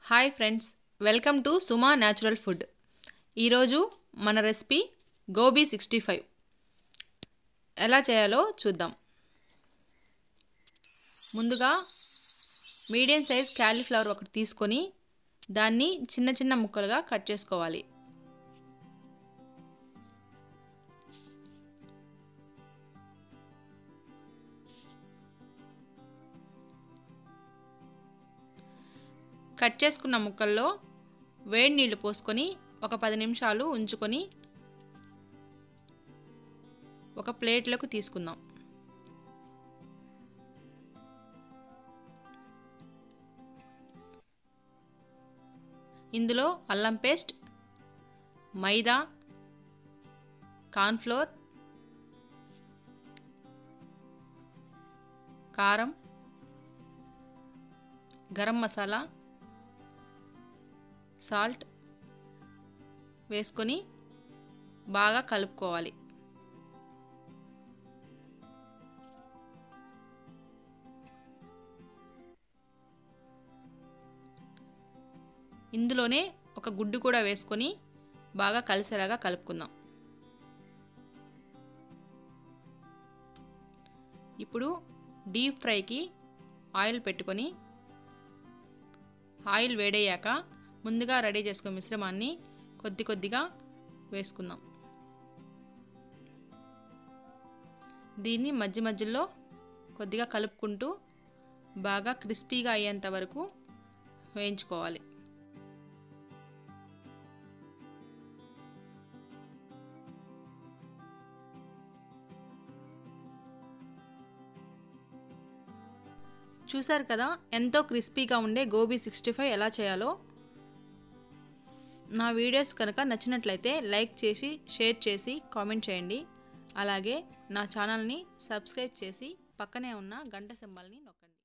hi friends welcome to Suma natural food ఈరోజు మన recipe gobi sixty five ఎలా చేయాలో చూద్దాం ముందుగా మీడియం సైజ్ క్యాలీఫ్లవర్ ఒకటి తీసుకొని దాన్ని చిన్న చిన్న ముక్కలుగా కట్ చేసుకోవాలి కట్ చేసుకున్న ముక్కల్లో వేడి నీళ్లు పోసుకొని ఒక పది నిమిషాలు ఉంచుకొని ఒక ప్లేట్లోకి తీసుకుందాం ఇందులో అల్లం పేస్ట్ మైదా కార్న్ఫ్లోర్ కారం గరం మసాలా సాల్ట్ వేసుకొని బాగా కలుపుకోవాలి ఇందులోనే ఒక గుడ్డు కూడా వేసుకొని బాగా కలిసేలాగా కలుపుకుందాం ఇప్పుడు డీప్ ఫ్రైకి ఆయిల్ పెట్టుకొని ఆయిల్ వేడయ్యాక ముందుగా రెడీ చేసుకున్న మిశ్రమాన్ని కొద్ది కొద్దిగా వేసుకుందాం దీన్ని మధ్య మధ్యలో కొద్దిగా కలుపుకుంటూ బాగా క్రిస్పీగా అయ్యేంత వరకు వేయించుకోవాలి చూసారు కదా ఎంతో క్రిస్పీగా ఉండే గోబీ సిక్స్టీ ఫైవ్ ఎలా చేయాలో నా వీడియోస్ కనుక నచ్చినట్లయితే లైక్ చేసి షేర్ చేసి కామెంట్ చేయండి అలాగే నా ఛానల్ని సబ్స్క్రైబ్ చేసి పక్కనే ఉన్న గంట సింబల్ని నొక్కండి